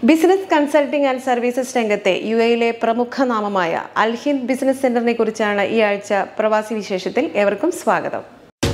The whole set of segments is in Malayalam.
ബിസിനസ് കൺസൾട്ടിംഗ് ആൻഡ് സർവീസസ് രംഗത്തെ യു എയിലെ പ്രമുഖ നാമമായ അൽഹിന്ദ് ബിസിനസ് സെന്ററിനെ കുറിച്ചാണ് ഈ ആഴ്ച പ്രവാസി വിശേഷത്തിൽ ഏവർക്കും സ്വാഗതം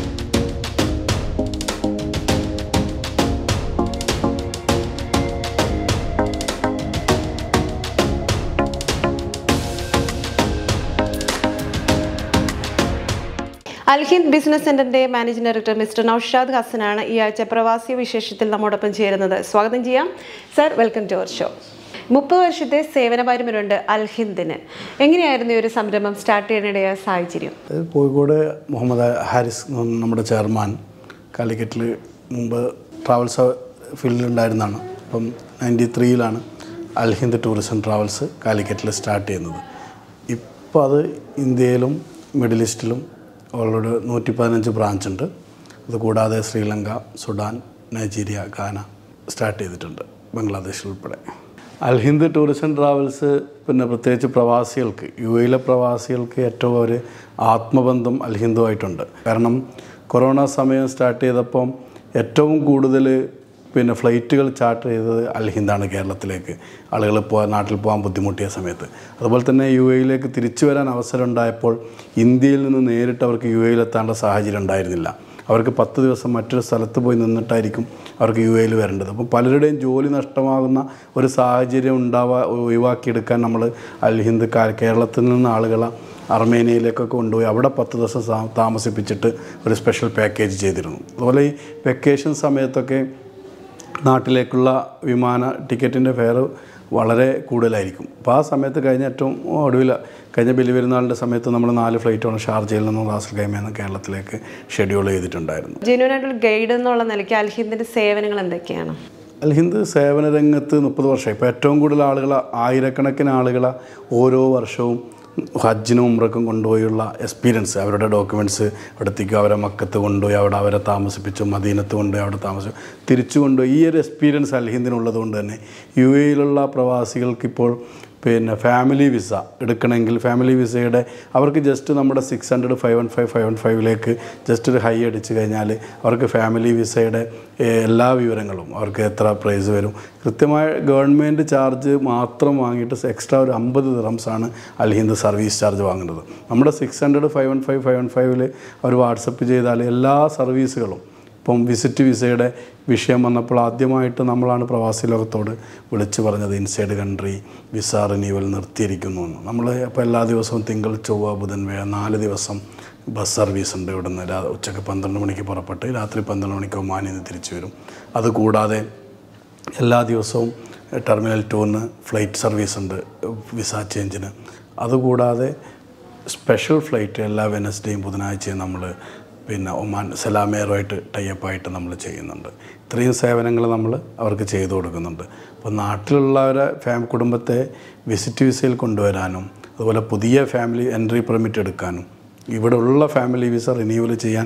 അൽഹിന്ദ് ബിസിനസ് സെന്ററിന്റെ മാനേജിംഗ് ഡയറക്ടർ മിസ്റ്റർ നൌഷാദ് ഹസനാണ് ഈ ആഴ്ച പ്രവാസി വിശേഷത്തിൽ നമ്മോടൊപ്പം ചേരുന്നത് സ്വാഗതം ചെയ്യാം sir welcome to our show മുപ്പത് വർഷത്തെ സേവന പാരമ്പര്യമുണ്ട് അൽഹിന്ദിന് എങ്ങനെയായിരുന്നു ഈ ഒരു സംരംഭം സ്റ്റാർട്ട് ചെയ്യാനിടയായ സാഹചര്യം അത് കോഴിക്കോട് മുഹമ്മദ് ഹാരിസ് എന്ന് പറഞ്ഞ നമ്മുടെ ചെയർമാൻ കാലിക്കറ്റിൽ മുമ്പ് ട്രാവൽസ് ഫീൽഡിലുണ്ടായിരുന്നതാണ് അപ്പം നയൻറ്റി ത്രീയിലാണ് അൽഹിന്ദ് ടൂറിസം ട്രാവൽസ് കാലിക്കറ്റിൽ സ്റ്റാർട്ട് ചെയ്യുന്നത് ഇപ്പോൾ അത് ഇന്ത്യയിലും മിഡിൽ ഈസ്റ്റിലും ഓൾറെഡി നൂറ്റി പതിനഞ്ച് ബ്രാഞ്ച് ഉണ്ട് അതുകൂടാതെ Sri Lanka Sudan Nigeria Ghana start ചെയ്തിട്ടുണ്ട് ബംഗ്ലാദേശിൽ ഉൾപ്പെടെ അൽഹിന്ദ് ടൂറിസം ട്രാവൽസ് പിന്നെ പ്രത്യേകിച്ച് പ്രവാസികൾക്ക് യു എയിലെ പ്രവാസികൾക്ക് ഏറ്റവും ഒരു ആത്മബന്ധം അൽഹിന്ദുമായിട്ടുണ്ട് കാരണം കൊറോണ സമയം സ്റ്റാർട്ട് ചെയ്തപ്പം ഏറ്റവും കൂടുതൽ പിന്നെ ഫ്ലൈറ്റുകൾ ചാർട്ടർ ചെയ്തത് അൽഹിന്ദാണ് കേരളത്തിലേക്ക് ആളുകൾ പോകാൻ നാട്ടിൽ പോകാൻ ബുദ്ധിമുട്ടിയ സമയത്ത് അതുപോലെ തന്നെ യു എയിലേക്ക് തിരിച്ചു വരാൻ അവസരം ഉണ്ടായപ്പോൾ ഇന്ത്യയിൽ നിന്ന് നേരിട്ട് അവർക്ക് യു എയിലെത്താനുള്ള സാഹചര്യം ഉണ്ടായിരുന്നില്ല അവർക്ക് പത്ത് ദിവസം മറ്റൊരു സ്ഥലത്ത് പോയി നിന്നിട്ടായിരിക്കും അവർക്ക് യു എയിൽ വരേണ്ടത് അപ്പം പലരുടെയും ജോലി നഷ്ടമാകുന്ന ഒരു സാഹചര്യം ഉണ്ടാവാ ഒഴിവാക്കിയെടുക്കാൻ നമ്മൾ അൽഹിന്ദ് കാ- കേരളത്തിൽ നിന്ന് ആളുകളെ അർമേനിയയിലേക്കൊക്കെ കൊണ്ടുപോയി അവിടെ പത്ത് ദിവസം സാ- താമസിപ്പിച്ചിട്ട് ഒരു സ്പെഷ്യൽ പാക്കേജ് ചെയ്തിരുന്നു അതുപോലെ ഈ വെക്കേഷൻ സമയത്തൊക്കെ നാട്ടിലേക്കുള്ള വിമാന ടിക്കറ്റിൻ്റെ ഫെയർ വളരെ കൂടുതലായിരിക്കും അപ്പോൾ ആ സമയത്ത് കഴിഞ്ഞ ഏറ്റവും ഒടുവിൽ കഴിഞ്ഞ ബലി പെരുന്നാളിൻ്റെ സമയത്ത് നമ്മൾ നാല് ഫ്ലൈറ്റാണ് ഷാർജയിൽ നിന്നും റാസൽ ഗൈമയിൽ നിന്ന് കേരളത്തിലേക്ക് ഷെഡ്യൂൾ ചെയ്തിട്ടുണ്ടായിരുന്നു ജെന്യൂൻ ആയിട്ടുള്ള ഗൈഡ് എന്നുള്ള നിലയ്ക്ക് അൽഹിന്ദിന്റെ സേവനങ്ങൾ എന്തൊക്കെയാണ് അൽഹിന്ദ് സേവന രംഗത്ത് മുപ്പത് വർഷം ഇപ്പോൾ ഏറ്റവും കൂടുതൽ ആളുകൾ ആയിരക്കണക്കിന് ആളുകൾ ഓരോ വർഷവും ഹജ്ജിനും ഉമ്രക്കും കൊണ്ടുപോയുള്ള എക്സ്പീരിയൻസ് അവരുടെ ഡോക്യുമെൻറ്റ്സ് അവിടത്തേക്ക് അവരെ മക്കത്ത് കൊണ്ടുപോയി അവിടെ അവരെ താമസിപ്പിച്ചു മദീനത്ത് കൊണ്ടുപോയി അവിടെ താമസിച്ചു തിരിച്ചു കൊണ്ടുപോയി ഈ ഒരു എക്സ്പീരിയൻസ് അൽഹിന്ദിനുള്ളത് കൊണ്ട് തന്നെ യു എയിലുള്ള പ്രവാസികൾക്കിപ്പോൾ പിന്നെ ഫാമിലി വിസ എടുക്കണമെങ്കിൽ ഫാമിലി വിസയുടെ അവർക്ക് ജസ്റ്റ് നമ്മുടെ six hundred five one five five one ഫൈവിലേക്ക് ജസ്റ്റ് ഒരു ഹൈ അടിച്ച് കഴിഞ്ഞാൽ അവർക്ക് ഫാമിലി വിസയുടെ ഏഹ്, എല്ലാ വിവരങ്ങളും അവർക്ക് എത്ര പ്രൈസ് വരും കൃത്യമായ ഗവൺമെൻറ് ചാർജ് മാത്രം വാങ്ങിയിട്ട് എക്സ്ട്രാ ഒരു അമ്പത് ദിറംസാണ് അൽഹിന്ദ് സർവീസ് ചാർജ് വാങ്ങുന്നത് നമ്മുടെ six hundred five one five five one ഫൈവിൽ അവർ വാട്സപ്പ് ചെയ്താൽ എല്ലാ സർവീസുകളും ഇപ്പം വിസിറ്റ് വിസയുടെ വിഷയം വന്നപ്പോൾ ആദ്യമായിട്ട് നമ്മളാണ് പ്രവാസി ലോകത്തോട് വിളിച്ചു പറഞ്ഞത് ഇൻസൈഡ് കൺട്രി വിസ റിന്യൂവൽ നിർത്തിയിരിക്കുന്നു എന്ന് നമ്മൾ അപ്പോൾ എല്ലാ ദിവസവും തിങ്കൾ ചൊവ്വ ബുധൻ വ്യാഴ നാല് ദിവസം ബസ് സർവീസ് ഉണ്ട് ഇവിടുന്ന് രാ ഉച്ചയ്ക്ക് പന്ത്രണ്ട് മണിക്ക് പുറപ്പെട്ട് രാത്രി പന്ത്രണ്ട് മണിക്ക് ഒമാനിൽ നിന്ന് തിരിച്ചു വരും അതുകൂടാതെ എല്ലാ ദിവസവും ടെർമിനൽ ടൂറിന് ഫ്ലൈറ്റ് സർവീസ് ഉണ്ട് വിസ ചേഞ്ചിന് അതുകൂടാതെ സ്പെഷ്യൽ ഫ്ലൈറ്റ് എല്ലാ വെനസ്ഡേയും ബുധനാഴ്ചയും നമ്മൾ പിന്നെ ഒമാൻ സലാമേറുമായിട്ട് ടൈപ്പായിട്ട് നമ്മൾ ചെയ്യുന്നുണ്ട് ഇത്രയും സേവനങ്ങൾ നമ്മൾ അവർക്ക് ചെയ്തു കൊടുക്കുന്നുണ്ട് അപ്പോൾ നാട്ടിലുള്ളവരെ ഫാം കുടുംബത്തെ വിസിറ്റ് വിസയിൽ കൊണ്ടുവരാനും അതുപോലെ പുതിയ ഫാമിലി എൻട്രി പെർമിറ്റ് എടുക്കാനും ഇവിടെ ഉള്ള ഫാമിലി വിസ റിന്യൂവൽ ചെയ്യാൻ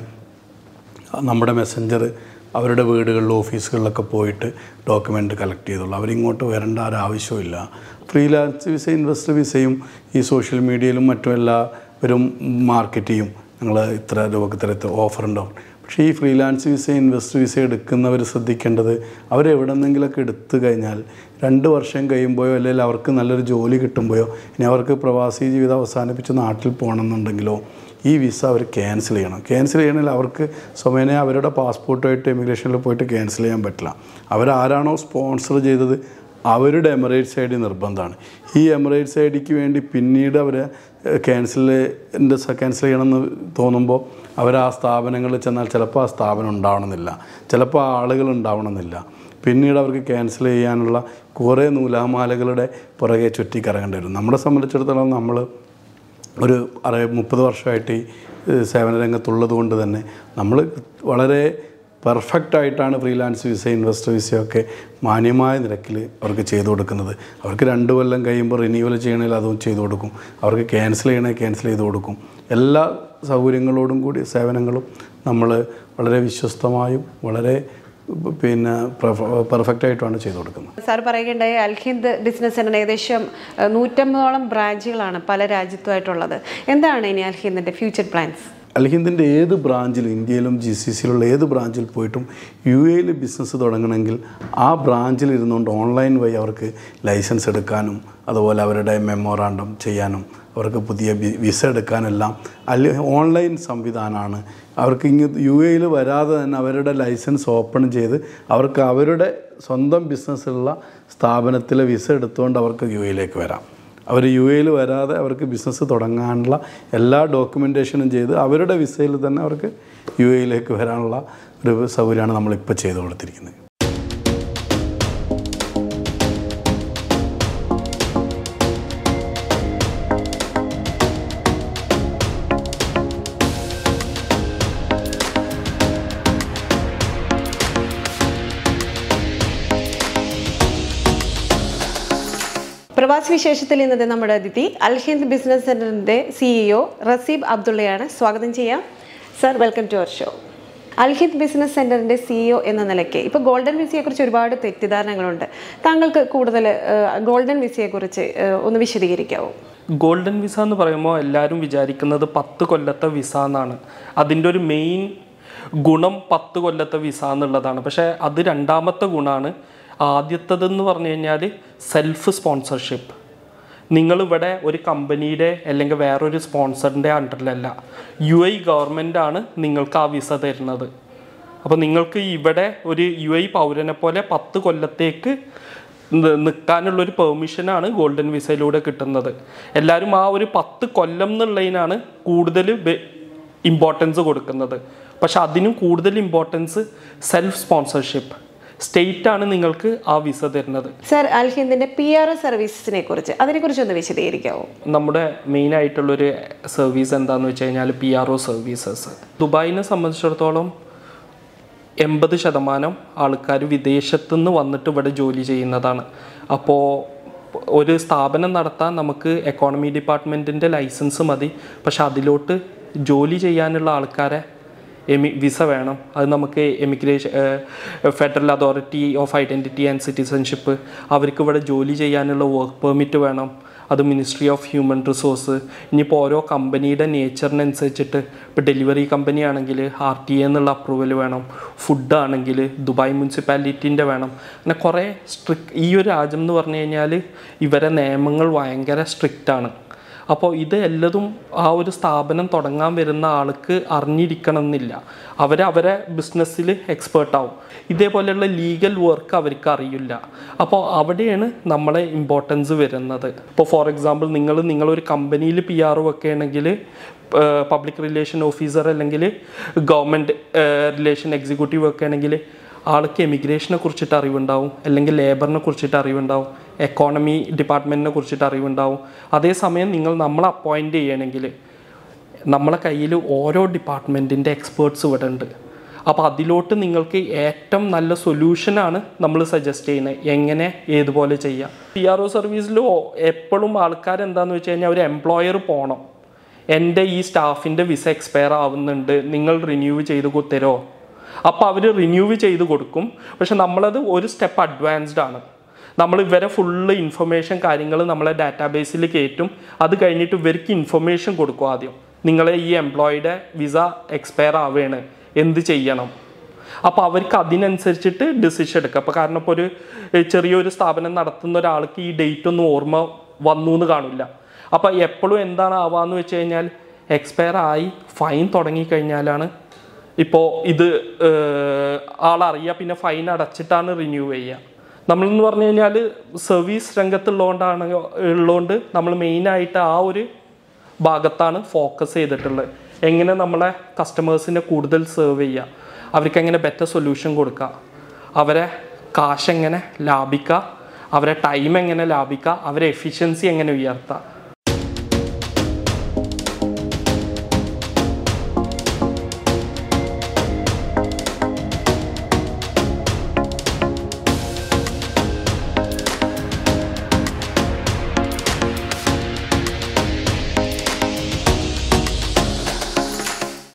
നമ്മുടെ മെസ്സഞ്ചർ അവരുടെ വീടുകളിലും ഓഫീസുകളിലൊക്കെ പോയിട്ട് ഡോക്യുമെൻ്റ് കളക്ട് ചെയ്തോളൂ അവരിങ്ങോട്ട് വരേണ്ട ഒരാവശ്യമില്ല ഫ്രീലാൻസ് വിസ ഇൻവെസ്റ്റർ വിസയും ഈ സോഷ്യൽ മീഡിയയിലും മറ്റും എല്ലാവരും മാർക്കറ്റ് ചെയ്യും ഞങ്ങൾ ഇത്ര രൂപക്ക് ഇത്ര ഇത്ര ഓഫർ ഉണ്ടാവും പക്ഷേ ഈ ഫ്രീലാൻസ് വിസ ഇൻവെസ്റ്റർ വിസ എടുക്കുന്നവർ ശ്രദ്ധിക്കേണ്ടത് അവരെവിടെന്നെങ്കിലൊക്കെ എടുത്തു കഴിഞ്ഞാൽ രണ്ട് വർഷം കഴിയുമ്പോഴോ അല്ലെങ്കിൽ അവർക്ക് നല്ലൊരു ജോലി കിട്ടുമ്പോഴോ ഇനി അവർക്ക് പ്രവാസി ജീവിതം അവസാനിപ്പിച്ച് നാട്ടിൽ പോകണമെന്നുണ്ടെങ്കിലോ ഈ വിസ അവർ ക്യാൻസൽ ചെയ്യണം ക്യാൻസൽ ചെയ്യണമെങ്കിൽ അവർക്ക് സ്വമേന അവരുടെ പാസ്പോർട്ടുമായിട്ട് ഇമിഗ്രേഷനിൽ പോയിട്ട് ക്യാൻസൽ ചെയ്യാൻ പറ്റില്ല അവരാരാണോ സ്പോൺസർ ചെയ്തത് അവരുടെ എമിറേറ്റ്സ് ഐ ഡി നിർബന്ധമാണ് ഈ എമിറേറ്റ്സ് ഐ ഡിക്ക് വേണ്ടി പിന്നീട് അവർ ക്യാൻസലിൻ്റെ ക്യാൻസൽ ചെയ്യണമെന്ന് തോന്നുമ്പോൾ അവർ ആ സ്ഥാപനങ്ങളിൽ ചെന്നാൽ ചിലപ്പോൾ ആ സ്ഥാപനം ഉണ്ടാവണമെന്നില്ല ചിലപ്പോൾ ആ ആളുകൾ ഉണ്ടാവണമെന്നില്ല പിന്നീട് അവർക്ക് ക്യാൻസൽ ചെയ്യാനുള്ള കുറേ നൂലാമാലകളുടെ പുറകെ ചുറ്റിക്കറങ്ങേണ്ടി വരും നമ്മളെ സംബന്ധിച്ചിടത്തോളം നമ്മൾ ഒരു അറ മുപ്പത് വർഷമായിട്ട് ഈ ഏഹ്, സേവന രംഗത്തുള്ളത് കൊണ്ട് തന്നെ നമ്മൾ വളരെ പെർഫെക്റ്റ് ആയിട്ടാണ് ഫ്രീലാൻസ് വിസ ഇൻവെസ്റ്റർ വിസയൊക്കെ മാന്യമായ നിരക്കിൽ അവർക്ക് ചെയ്തു കൊടുക്കുന്നത് അവർക്ക് രണ്ട് കൊല്ലം കഴിയുമ്പോൾ റിന്യൂവൽ ചെയ്യണമെങ്കിൽ അതും ചെയ്തു കൊടുക്കും അവർക്ക് ക്യാൻസൽ ചെയ്യണമെങ്കിൽ ക്യാൻസൽ ചെയ്ത് കൊടുക്കും എല്ലാ സൗകര്യങ്ങളോടും കൂടി സേവനങ്ങളും നമ്മൾ വളരെ വിശ്വസ്തമായും വളരെ പിന്നെ പെർഫെക്റ്റ് ആയിട്ടുമാണ് ചെയ്തു കൊടുക്കുന്നത് സാർ പറയുകയുണ്ടായി അൽഹിന്ദ് ബിസിനസ് സെന്ററിന് ഏകദേശം ഏഹ്, നൂറ്റമ്പതോളം ബ്രാഞ്ചുകളാണ് പല രാജ്യത്തുമായിട്ടുള്ളത് എന്താണ് ഇനി അൽഹിന്ദിന്റെ ഫ്യൂച്ചർ പ്ലാൻസ് അൽഹിന്ദിൻ്റെ ഏത് ബ്രാഞ്ചിൽ ഇന്ത്യയിലും ജി സി സിയിലുള്ള ഏത് ബ്രാഞ്ചിൽ പോയിട്ടും യു എയിൽ ബിസിനസ് തുടങ്ങണമെങ്കിൽ ആ ബ്രാഞ്ചിൽ ഇരുന്നുകൊണ്ട് ഓൺലൈൻ വഴി അവർക്ക് ലൈസൻസ് എടുക്കാനും അതുപോലെ അവരുടെ മെമ്മോറാണ്ടം ചെയ്യാനും അവർക്ക് പുതിയ ബി- വിസ എടുക്കാനെല്ലാം അല്ല ഓൺലൈൻ സംവിധാനമാണ് അവർക്ക് ഇങ്ങ് യു എയിൽ വരാതെ തന്നെ അവരുടെ ലൈസൻസ് ഓപ്പൺ ചെയ്ത് അവർക്ക് അവരുടെ സ്വന്തം ബിസിനസ്സുള്ള സ്ഥാപനത്തിലെ വിസ എടുത്തുകൊണ്ട് അവർക്ക് യു എയിലേക്ക് വരാം അവർ യു എയിൽ വരാതെ അവർക്ക് ബിസിനസ് തുടങ്ങാനുള്ള എല്ലാ ഡോക്യുമെൻറ്റേഷനും ചെയ്ത് അവരുടെ വിസയിൽ തന്നെ അവർക്ക് യു എയിലേക്ക് വരാനുള്ള ഒരു സൗകര്യമാണ് നമ്മളിപ്പോൾ ചെയ്തു കൊടുത്തിരിക്കുന്നത് പ്രവാസി വിശേഷത്തിൽ ഇന്നത്തെ നമ്മുടെ അതിഥി അൽഹിന്ദ് ബിസിനസ് സെന്ററിന്റെ സിഇഒ റസീബ് അബ്ദുള്ളയാണ് സ്വാഗതം ചെയ്യാം sir welcome to our show Alhind business സെന്ററിന്റെ സിഇഒ എന്ന നിലയ്ക്ക് ഇപ്പോൾ ഗോൾഡൻ വിസയെക്കുറിച്ച് ഒരുപാട് തെറ്റിദ്ധാരണകളുണ്ട് താങ്കൾക്ക് കൂടുതൽ ഗോൾഡൻ വിസയെക്കുറിച്ച് ഏഹ്, ഒന്ന് വിശദീകരിക്കാവോ ഗോൾഡൻ വിസ എന്ന് പറയുമ്പോൾ എല്ലാവരും വിചാരിക്കുന്നത് പത്ത് കൊല്ലത്തെ വിസ എന്നാണ് അതിൻ്റെ ഒരു മെയിൻ ഗുണം പത്ത് കൊല്ലത്തെ വിസ എന്നുള്ളതാണ് പക്ഷേ അത് രണ്ടാമത്തെ ഗുണമാണ് ആദ്യത്തതെന്ന് പറഞ്ഞു കഴിഞ്ഞാൽ സെൽഫ് സ്പോൺസർഷിപ്പ് നിങ്ങളിവിടെ ഒരു കമ്പനിയുടെ അല്ലെങ്കിൽ വേറൊരു സ്പോൺസറിൻ്റെ അണ്ടറിലല്ല യു ഐ ഗവൺമെൻറ്റാണ് നിങ്ങൾക്ക് ആ വിസ തരുന്നത് അപ്പോൾ നിങ്ങൾക്ക് ഇവിടെ ഒരു യു ഐ പൗരനെ പോലെ പത്ത് കൊല്ലത്തേക്ക് നി- നിൽക്കാനുള്ളൊരു പെർമിഷനാണ് ഗോൾഡൻ വിസയിലൂടെ കിട്ടുന്നത് എല്ലാവരും ആ ഒരു പത്ത് കൊല്ലം എന്നുള്ളതിനാണ് കൂടുതൽ ഇമ്പോർട്ടൻസ് കൊടുക്കുന്നത് പക്ഷെ അതിനും കൂടുതൽ ഇമ്പോർട്ടൻസ് സെൽഫ് സ്പോൺസർഷിപ്പ് സ്റ്റേറ്റ് ആണ് നിങ്ങൾക്ക് ആ വിസ തരുന്നത് സർ അൽഹിന്ദിന്റെ പി ആർ ഒ സർവീസസിനെ കുറിച്ച് അതിനെക്കുറിച്ച് ഒന്ന് വിശദീകരിക്കാവോ നമ്മുടെ മെയിൻ ആയിട്ടുള്ളൊരു സർവീസ് എന്താണെന്ന് വെച്ച് കഴിഞ്ഞാൽ പി ആർ ഒ സർവീസസ് ദുബായിനെ സംബന്ധിച്ചിടത്തോളം എൺപത് ശതമാനം ആൾക്കാർ വിദേശത്തു നിന്ന് വന്നിട്ട് ഇവിടെ ജോലി ചെയ്യുന്നതാണ് അപ്പോൾ ഒരു സ്ഥാപനം നടത്താൻ നമുക്ക് എക്കോണമി ഡിപ്പാർട്ട്മെൻറ്റിൻ്റെ ലൈസൻസ് മതി പക്ഷെ അതിലോട്ട് ജോലി ചെയ്യാനുള്ള ആൾക്കാരെ എമി വിസ വേണം അത് നമുക്ക് emigration federal authority of identity and citizenship അവർക്ക് ഇവിടെ ജോലി ചെയ്യാനുള്ള വർക്ക് പെർമിറ്റ് വേണം അത് മിനിസ്ട്രി ഓഫ് ഹ്യൂമൻ റിസോഴ്സ് ഇനിയിപ്പോൾ ഓരോ കമ്പനിയുടെ നേച്ചറിനനുസരിച്ചിട്ട് ഇപ്പോൾ ഡെലിവറി കമ്പനി ആണെങ്കിൽ ആർ ടി എ എന്നുള്ള അപ്രൂവൽ വേണം ഫുഡ് ആണെങ്കിൽ ദുബായ് മുനിസിപ്പാലിറ്റീൻ്റെ വേണം അങ്ങനെ കുറേ സ്ട്രിക്ട് ഈ ഒരു രാജ്യം എന്ന് പറഞ്ഞു കഴിഞ്ഞാൽ ഇവരെ നിയമങ്ങൾ ഭയങ്കര സ്ട്രിക്റ്റ് ആണ് അപ്പോൾ ഇത് എല്ലതും ആ ഒരു സ്ഥാപനം തുടങ്ങാൻ വരുന്ന ആൾക്ക് അറിഞ്ഞിരിക്കണം എന്നില്ല അവർ അവരെ ബിസിനസ്സിൽ എക്സ്പേർട്ട് ആവും ഇതേപോലെയുള്ള ലീഗൽ വർക്ക് അവർക്ക് അറിയില്ല അപ്പോൾ അവിടെയാണ് നമ്മളെ ഇമ്പോർട്ടൻസ് വരുന്നത് ഇപ്പോൾ ഫോർ എക്സാമ്പിൾ നിങ്ങൾ നിങ്ങളൊരു കമ്പനിയിൽ പി ആർ വെക്കുകയാണെങ്കിൽ പബ്ലിക് റിലേഷൻ ഓഫീസർ അല്ലെങ്കിൽ ഗവൺമെൻറ് റിലേഷൻ എക്സിക്യൂട്ടീവ് വെക്കുകയാണെങ്കിൽ ആൾക്ക് എമിഗ്രേഷനെ കുറിച്ചിട്ട് അറിവുണ്ടാവും അല്ലെങ്കിൽ ലേബറിനെ കുറിച്ചിട്ട് അറിവുണ്ടാവും എക്കോണമി ഡിപ്പാർട്ട്മെൻറ്റിനെ കുറിച്ചിട്ട് അറിവുണ്ടാവും അതേസമയം നിങ്ങൾ നമ്മളെ അപ്പോയിൻ്റ് ചെയ്യണമെങ്കിൽ നമ്മളെ കയ്യിൽ ഓരോ ഡിപ്പാർട്ട്മെൻറ്റിൻ്റെ എക്സ്പേർട്സ് ഇവിടെ ഉണ്ട് അപ്പോൾ അതിലോട്ട് നിങ്ങൾക്ക് ഏറ്റവും നല്ല സൊല്യൂഷനാണ് നമ്മൾ സജസ്റ്റ് ചെയ്യുന്നത് എങ്ങനെ ഏതുപോലെ ചെയ്യാം പി ആർ ഒ സർവീസിൽ എപ്പോഴും ആൾക്കാർ എന്താണെന്ന് വെച്ച് കഴിഞ്ഞാൽ ഒരു എംപ്ലോയർ പോകണം എൻ്റെ ഈ സ്റ്റാഫിൻ്റെ വിസ എക്സ്പയർ ആവുന്നുണ്ട് നിങ്ങൾ റിന്യൂ ചെയ്ത് കൊ- തരുമോ അപ്പോൾ അവർ റിന്യൂ ചെയ്ത് കൊടുക്കും പക്ഷെ നമ്മളത് ഒരു സ്റ്റെപ്പ് അഡ്വാൻസ്ഡ് ആണ് നമ്മൾ ഇവരെ ഫുള്ള് ഇൻഫർമേഷൻ കാര്യങ്ങൾ നമ്മളെ ഡാറ്റാബേസിൽ കയറ്റും അത് കഴിഞ്ഞിട്ട് ഇവർക്ക് ഇൻഫർമേഷൻ കൊടുക്കും ആദ്യം നിങ്ങളെ ഈ എംപ്ലോയിയുടെ വിസ എക്സ്പയർ ആവുകയാണ് എന്ത് ചെയ്യണം അപ്പോൾ അവർക്ക് അതിനനുസരിച്ചിട്ട് ഡിസിഷൻ എടുക്കുക അപ്പോൾ കാരണം ഇപ്പോൾ ഒരു ഏഹ്, ചെറിയൊരു സ്ഥാപനം നടത്തുന്ന ഒരാൾക്ക് ഈ ഡേറ്റ് ഒന്നും ഓർമ്മ വന്നു എന്ന് കാണില്ല അപ്പോൾ എപ്പോഴും എന്താണ് ആവാന്ന് വെച്ച് കഴിഞ്ഞാൽ എക്സ്പയർ ആയി ഫൈൻ തുടങ്ങിക്കഴിഞ്ഞാലാണ് ഇപ്പോൾ ഇത് ഏഹ്, ആളറിയുക പിന്നെ ഫൈൻ അടച്ചിട്ടാണ് റിന്യൂ ചെയ്യുക നമ്മളെന്ന് പറഞ്ഞു കഴിഞ്ഞാൽ സർവീസ് രംഗത്തുള്ളതുകൊണ്ടാണ് ഉള്ളതുകൊണ്ട് നമ്മൾ മെയിനായിട്ട് ആ ഒരു ഭാഗത്താണ് ഫോക്കസ് ചെയ്തിട്ടുള്ളത് എങ്ങനെ നമ്മളെ കസ്റ്റമേഴ്സിനെ കൂടുതൽ സെർവ് ചെയ്യുക അവർക്ക് എങ്ങനെ ബെറ്റർ സൊല്യൂഷൻ കൊടുക്കുക അവരെ കാശ് എങ്ങനെ ലാഭിക്കുക അവരെ ടൈം എങ്ങനെ ലാഭിക്കുക അവരെ എഫിഷ്യൻസി എങ്ങനെ ഉയർത്തുക